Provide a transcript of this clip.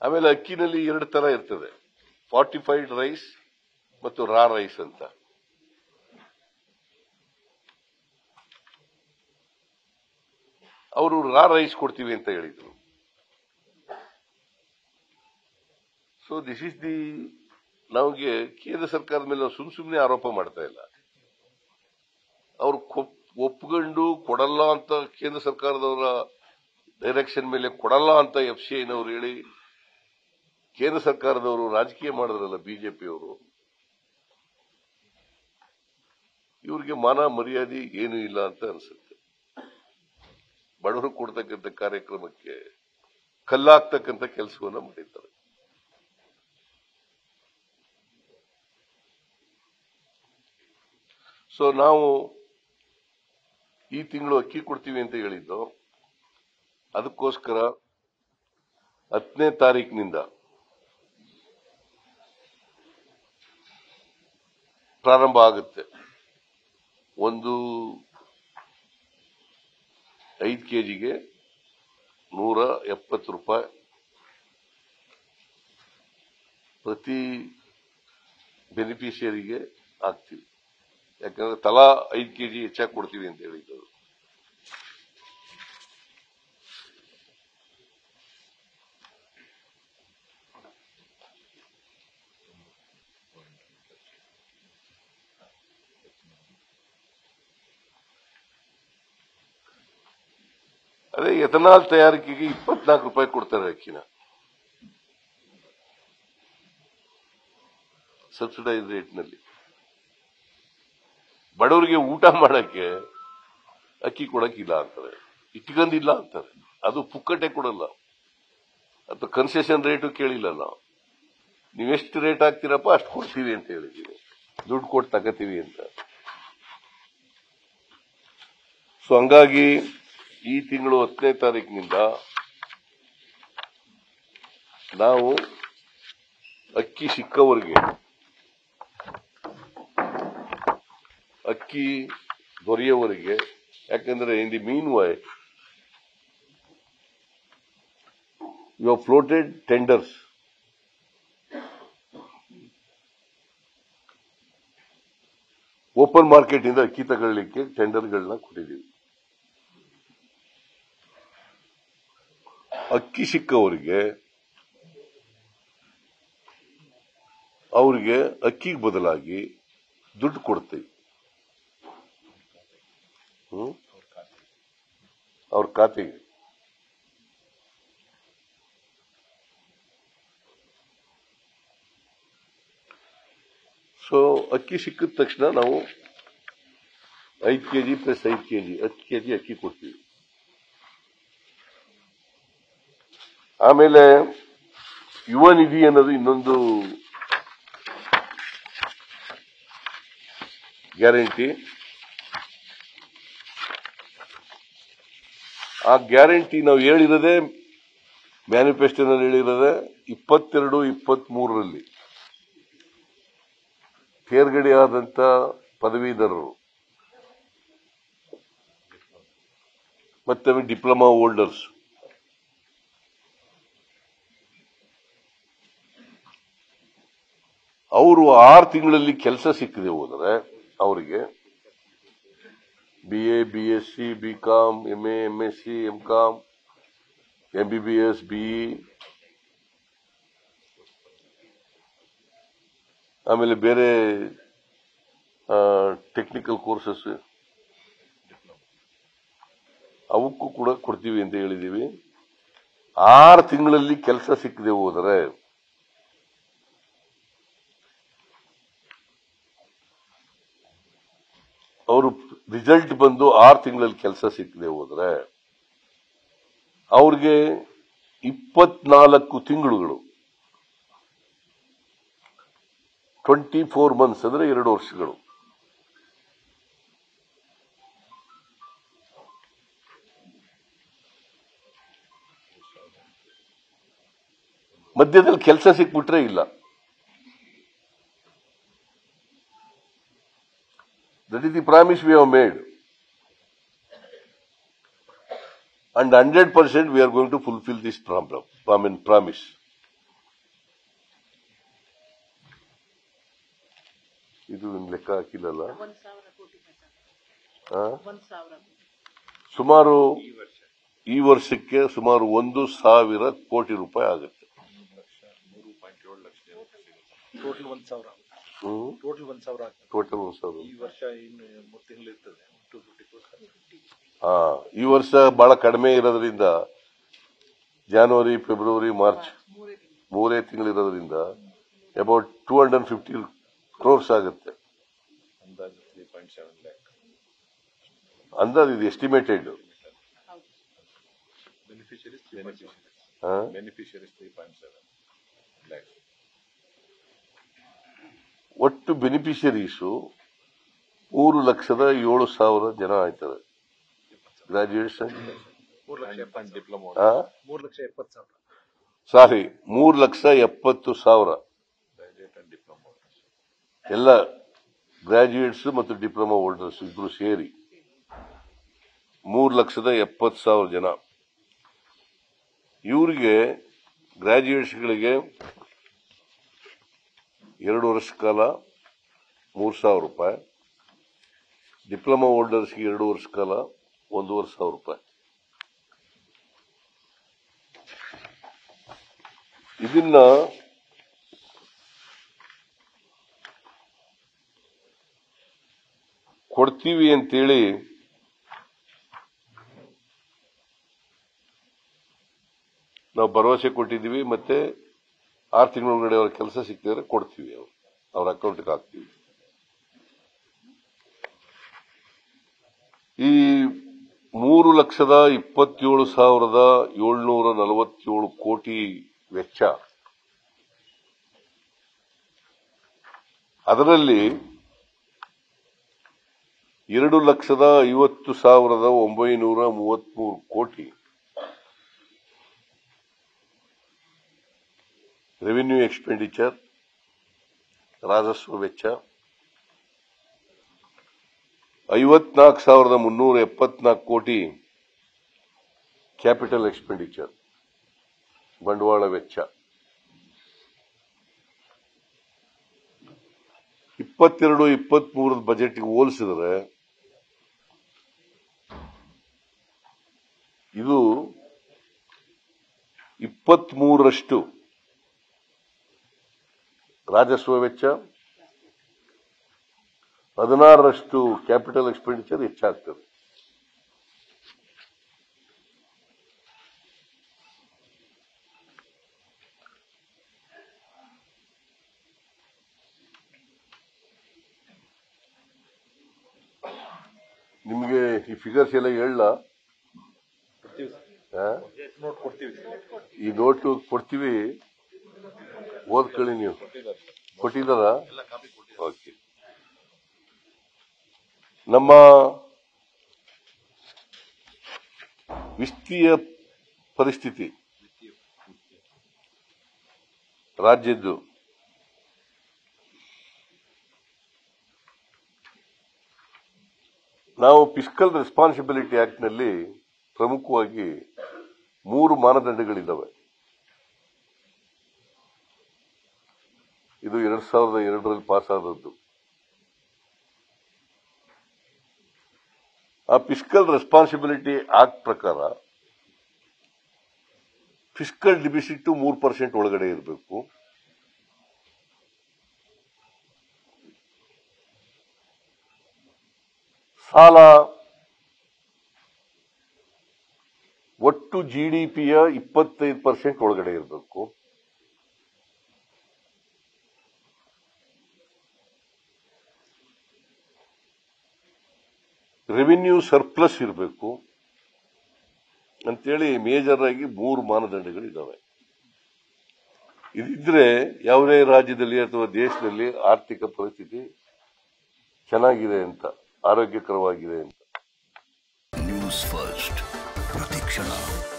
ಆಮೇಲೆ ಅಕ್ಕಿನಲ್ಲಿ ಎರಡು ತರ ಇರ್ತದೆ ಫಾರ್ಟಿಫೈಡ್ ರೈಸ್ ಮತ್ತು ರಾ ರೈಸ್ ಅಂತ ಅವರು ರಾ ರೈಸ್ ಕೊಡ್ತೀವಿ ಅಂತ ಹೇಳಿದ್ರು ಸೊ ದಿಸ್ ಇಸ್ ದಿ ನಮಗೆ ಕೇಂದ್ರ ಸರ್ಕಾರದ ಮೇಲೆ ನಾವು ಸುಮ್ ಸುಮ್ಮನೆ ಆರೋಪ ಮಾಡ್ತಾ ಇಲ್ಲ ಅವ್ರು ಕೊಪ್- ಒಪ್ಕೊಂಡು ಕೊಡಲ್ಲ ಅಂತ ಕೇಂದ್ರ ಸರ್ಕಾರದವರ ಡೈರೆಕ್ಷನ್ ಮೇಲೆ ಕೊಡಲ್ಲ ಅಂತ ಎಫ್ ಸಿ ಐನವರು ಹೇಳಿ ಕೇಂದ್ರ ಸರ್ಕಾರದವರು ರಾಜಕೀಯ ಮಾಡಿದ್ರಲ್ಲ ಬಿಜೆಪಿಯವರು ಇವ್ರಿಗೆ ಮಾನ ಮರ್ಯಾದೆ ಏನೂ ಇಲ್ಲ ಅಂತ ಅನ್ಸುತ್ತೆ ಬಡವರು ಕೊಡ್ತಕ್ಕಂಥ ಕಾರ್ಯಕ್ರಮಕ್ಕೆ ಕಲ್ಲಾಗ್ತಕ್ಕಂಥ ಕೆಲಸವನ್ನ ಮಾಡಿದ್ದಾರೆ ಸೊ ನಾವು ಈ ತಿಂಗಳು ಅಕ್ಕಿ ಕೊಡ್ತೀವಿ ಅಂತ ಹೇಳಿದ್ದು ಅದಕ್ಕೋಸ್ಕರ ಹತ್ತನೇ ತಾರೀಕಿನಿಂದ ಪ್ರಾರಂಭ ಆಗುತ್ತೆ ಒಂದು ಐದು ಕೆಜಿಗೆ ನೂರ ಎಪ್ಪತ್ತು ರೂಪಾಯಿ ಪ್ರತಿ ಬೆನಿಫಿಷಿಯರಿಗೆ ಹಾಕ್ತೀವಿ ಯಾಕಂದ್ರೆ ತಲಾ ಐದು ಕೆಜಿ ಹೆಚ್ಚಾಗಿ ಕೊಡ್ತೀವಿ ಅಂತ ಹೇಳಿದ್ದು ಅದೇ ಎಥನಾಲ್ ತಯಾರಿಕೆಗೆ ಇಪ್ಪತ್ನಾಲ್ಕು ರೂಪಾಯಿ ಕೊಡ್ತಾರೆ ಅಕ್ಕಿನ ಸಬ್ಸಿಡೈಸ್ ರೇಟ್ನಲ್ಲಿ ಬಡವರಿಗೆ ಊಟ ಮಾಡಕ್ಕೆ ಅಕ್ಕಿ ಕೊಡಕ್ಕಿಲ್ಲ ಅಂತಾರೆ ಇಟ್ಕೊಂಡಿಲ್ಲ ಅಂತಾರೆ ಅದು ಪುಕ್ಕಟೆ ಕೊಡಲ್ಲ ಅಥವಾ ಕನ್ಸೆಷನ್ ರೇಟು ಕೇಳಿಲ್ಲ ನಾವು ನೀವೆಷ್ಟು ರೇಟ್ ಹಾಕ್ತೀರಪ್ಪ ಅಷ್ಟು ಕೊಡ್ತೀವಿ ಅಂತ ಹೇಳಿದೀವಿ ದುಡ್ಡು ಕೊಟ್ಟು ತಗತೀವಿ ಅಂತ ಸೊ ಹಂಗಾಗಿ ಈ ತಿಂಗಳು ಹತ್ತನೇ ತಾರೀಕಿನಿಂದ ನಾವು ಅಕ್ಕಿ ಸಿಕ್ಕವರಿಗೆ ಅಕ್ಕಿ ದೊರೆಯುವವರೆಗೆ ಯಾಕಂದ್ರೆ in the mean why you have floated tenders open market ಇಂದ ಅಕ್ಕಿ ತಗೊಳ್ಳಿಕ್ಕೆ ಟೆಂಡರ್ಗಳನ್ನ ಕೊಟ್ಟಿದ್ದೀವಿ ಅಕ್ಕಿ ಸಿಕ್ಕವರಿಗೆ ಅವರಿಗೆ ಅಕ್ಕಿಗೆ ಬದಲಾಗಿ ದುಡ್ಡು ಕೊಡ್ತೀವಿ ಹ್ಮ್? ಅವ್ರ ಖಾತೆಗೆ ಸೊ ಅಕ್ಕಿ ಸಿಕ್ಕಿದ ತಕ್ಷಣ ನಾವು ಐದು ಕೆಜಿ ಪ್ಲಸ್ ಐದು ಕೆಜಿ ಹತ್ತು ಕೆಜಿ ಅಕ್ಕಿ ಕೊಡ್ತೀವಿ ಆಮೇಲೆ ಯುವ ನಿಧಿ ಅನ್ನೋದು ಇನ್ನೊಂದು ಗ್ಯಾರಂಟಿ ಆ ಗ್ಯಾರಂಟಿ ನಾವು ಹೇಳಿರೋದೇ ಮ್ಯಾನಿಫೆಸ್ಟೋನಲ್ಲಿ ಹೇಳಿರೋದೇ ಇಪ್ಪತ್ತೆರಡು ಇಪ್ಪತ್ತ್ ಮೂರರಲ್ಲಿ ತೇರ್ಗಡೆಯಾದಂತ ಪದವೀಧರರು ಮತ್ತೆ ಡಿಪ್ಲೊಮಾ ಹೋಲ್ಡರ್ಸ್ ಅವರು ಆರು ತಿಂಗಳಲ್ಲಿ ಕೆಲಸ ಸಿಕ್ಕದೆ ಹೋದರೆ ಅವರಿಗೆ B A B S C B com M A M S C M com M B B S BE ಆಮೇಲೆ ಬೇರೆ ಟೆಕ್ನಿಕಲ್ ಕೋರ್ಸಸ್ ಅವಕ್ಕೂ ಕೂಡ ಕೊಡ್ತೀವಿ ಅಂತ ಹೇಳಿದೀವಿ ಆರು ತಿಂಗಳಲ್ಲಿ ಕೆಲಸ ಸಿಕ್ಕದೆ ಹೋದರೆ ಅವರು ರಿಸಲ್ಟ್ ಬಂದು ಆರು ತಿಂಗಳಲ್ಲಿ ಕೆಲಸ ಸಿಕ್ಕದೆ ಹೋದ್ರೆ ಅವ್ರಿಗೆ ಇಪ್ಪತ್ನಾಲ್ಕು ತಿಂಗಳುಗಳು ಟ್ವೆಂಟಿ ಫೋರ್ ಮಂತ್ಸ್ ಅಂದ್ರೆ ಎರಡು ವರ್ಷಗಳು ಮಧ್ಯದಲ್ಲಿ ಕೆಲಸ ಸಿಕ್ಬಿಟ್ರೆ ಇಲ್ಲ that is the promise we have made and hundred percent we are going to fulfil this problem I mean promise ಇದು ಇನ್ನು ಲೆಕ್ಕ ಹಾಕಿಲ್ಲಲ್ಲ ಒಂದ್ ಸಾವಿರ ಕೋಟಿ ಆ? ಒಂದ್ ಸಾವಿರ ಸುಮಾರು ಈ ವರ್ಷಕ್ಕೆ ಸುಮಾರು ಒಂದು ಸಾವಿರ ಕೋಟಿ ರೂಪಾಯಿ ಆಗುತ್ತೆ ಟೋಟಲ್ ಒಂದ್ ಸಾವಿರ ಹ್ಮ್ ಟೋಟಲ್ ಒಂದ್ ಸಾವಿರ ಆಗ್ತದೆ ಟೋಟಲ್ ಒಂದು ಸಾವಿರ ಈ ವರ್ಷ ಇನ್ನು ಮೂರು ತಿಂಗಳು ಇರ್ತದೆ ಟೂ ಫಿಫ್ಟಿ ಹಾ ಈ ವರ್ಷ ಬಹಳ ಕಡಿಮೆ ಇರೋದ್ರಿಂದ ಜಾನ್ವರಿ ಫೆಬ್ರವರಿ ಮಾರ್ಚ್ ಮೂರೇ ತಿಂಗಳು ಮೂರೇ ತಿಂಗಳಿರೋದ್ರಿಂದ about two hundred fifty crores ಆಗುತ್ತೆ ಅಂದಾಜು ತ್ರೀ ಪಾಯಿಂಟ್ ಸೆವೆನ್ ಲ್ಯಾಕ್ ಅಂದಾಜು ಇದು ಎಸ್ಟಿಮೇಟೆಡ್ ಹೌದು beneficiaries beneficiaries beneficiaries three point seven lakh ಒಟ್ಟು ಬೆನಿಫಿಷರೀಸು ಮೂರು ಲಕ್ಷದ ಏಳು ಸಾವಿರ ಜನ ಆಯ್ತಾರೆ ಗ್ರಾಜುಯೇಷನ್ ಮೂರು ಲಕ್ಷ ಎಪ್ಪತ್ತು ಡಿಪ್ಲೊಮಾ ಮೂರು ಲಕ್ಷ ಎಪ್ಪತ್ತು ಸಾವಿರ ಸಾರಿ ಮೂರು ಲಕ್ಷ ಎಪ್ಪತ್ತು ಸಾವಿರ ಗ್ರಾಜುಯೇಟ್ ಅಂಡ್ ಡಿಪ್ಲೊಮಾ ಎಲ್ಲ ಗ್ರಾಜುಯೇಟ್ಸ್ ಮತ್ತು ಡಿಪ್ಲೊಮಾ ಹೋಲ್ಡರ್ಸ್ ಇಬ್ರು ಸೇರಿ ಮೂರು ಲಕ್ಷದ ಎಪ್ಪತ್ತು ಸಾವಿರ ಜನ ಇವರಿಗೆ ಗ್ರಾಜುಯೇಟ್ಸ್ಗಳಿಗೆ ಎರಡು ವರ್ಷ ಕಾಲ ಮೂರು ಸಾವಿರ ರೂಪಾಯಿ ಡಿಪ್ಲೊಮಾ ಹೋಲ್ಡರ್ಸ್ಗೆ ಎರಡು ವರ್ಷ ಕಾಲ ಒಂದೂವರೆ ಸಾವಿರ ರೂಪಾಯಿ ಇದನ್ನ ಕೊಡ್ತೀವಿ ಅಂತೇಳಿ ನಾವು ಭರವಸೆ ಕೊಟ್ಟಿದ್ದೀವಿ ಮತ್ತೆ ಆರು ತಿಂಗಳೊಳಗಡೆ ಅವ್ರ ಕೆಲಸ ಸಿಕ್ಕಿದ್ರೆ ಕೊಡ್ತೀವಿ ಅವ್ರು ಅವ್ರ ಅಕೌಂಟ್ಗೆ ಹಾಕ್ತೀವಿ ಈ ಮೂರು ಲಕ್ಷದ ಇಪ್ಪತ್ತೇಳು ಸಾವಿರದ ಏಳ್ನೂರ ನಲವತ್ತೇಳು ಕೋಟಿ ವೆಚ್ಚ ಅದರಲ್ಲಿ ಎರಡು ಲಕ್ಷದ ಐವತ್ತು ಸಾವಿರದ ಒಂಬೈನೂರ ಮೂವತ್ಮೂರು ಕೋಟಿ ರೆವಿನ್ಯೂ ಎಕ್ಸ್ಪೆಂಡಿಚರ್ ರಾಜಸ್ವ ವೆಚ್ಚ ಐವತ್ನಾಲ್ಕು ಸಾವಿರದ ಮುನ್ನೂರ ಎಪ್ಪತ್ನಾಲ್ಕು ಕೋಟಿ ಕ್ಯಾಪಿಟಲ್ ಎಕ್ಸ್ಪೆಂಡಿಚರ್ ಬಂಡವಾಳ ವೆಚ್ಚ ಇಪ್ಪತ್ತೆರಡು ಇಪ್ಪತ್ಮೂರದ ಬಜೆಟ್ಗೆ ಹೋಲಿಸಿದ್ರೆ ಇದು ಇಪ್ಪತ್ಮೂರರಷ್ಟು ರಾಜಸ್ವ ವೆಚ್ಚ ಹದಿನಾರರಷ್ಟು ಕ್ಯಾಪಿಟಲ್ ಎಕ್ಸ್ಪೆಂಡಿಚರ್ ಹೆಚ್ಚಾಗ್ತದೆ ನಿಮಗೆ ಈ ಫಿಗರ್ಸ್ ಎಲ್ಲ ಹೇಳ ಕೊಡ್ತೀವಿ ಸರ್ ನೋಟ್ ಕೊಡ್ತೀವಿ ಸರ್ ಈ ನೋಟು ಕೊಡ್ತೀವಿ ಓದ್ಕೊಳ್ಳಿ ನೀವು ಕೊಟ್ಟಿದ್ದಾರೆ ಸರ್ ಕೊಟ್ಟಿದ್ದಾರ ಎಲ್ಲ ಕಾಪಿ ಕೊಟ್ಟಿದ್ದಾರೆ ಓಕೆ ನಮ್ಮ ವಿತ್ತೀಯ ಪರಿಸ್ಥಿತಿ ರಾಜ್ಯದ್ದು ನಾವು ಫಿಸ್ಕಲ್ ರೆಸ್ಪಾನ್ಸಿಬಿಲಿಟಿ ಆಕ್ಟ್ ನಲ್ಲಿ ಪ್ರಮುಖವಾಗಿ ಮೂರು ಮಾನದಂಡಗಳಿದ್ದಾವೆ ಇದು ಎರಡ್ ಸಾವಿರದ ಎರಡರಲ್ಲಿ ಪಾಸ್ ಆದದ್ದು ಆ ಫಿಸ್ಕಲ್ ರೆಸ್ಪಾನ್ಸಿಬಿಲಿಟಿ ಆಕ್ಟ್ ಪ್ರಕಾರ ಫಿಸ್ಕಲ್ ಡಿಬಿಸಿಟ್ ಮೂರು ಪರ್ಸೆಂಟ್ ಒಳಗಡೆ ಇರಬೇಕು ಸಾಲ ಒಟ್ಟು ಜಿಡಿಪಿಯ ಇಪ್ಪತ್ತೈದು ಪರ್ಸೆಂಟ್ ಒಳಗಡೆ ಇರಬೇಕು ರೆವಿನ್ಯೂ ಸರ್ಪ್ಲಸ್ ಇರಬೇಕು ಅಂತೇಳಿ ಮೇಜರ್ ಆಗಿ ಮೂರು ಮಾನದಂಡಗಳಿದ್ದಾವೆ ಇದಿದ್ರೆ ಯಾವುದೇ ರಾಜ್ಯದಲ್ಲಿ ಅಥವಾ ದೇಶದಲ್ಲಿ ಆರ್ಥಿಕ ಪರಿಸ್ಥಿತಿ ಚೆನ್ನಾಗಿದೆ ಅಂತ ಆರೋಗ್ಯಕರವಾಗಿದೆ ಅಂತ ನ್ಯೂಸ್ ಫಸ್ಟ್ ಪ್ರತಿಕ್ಷಣ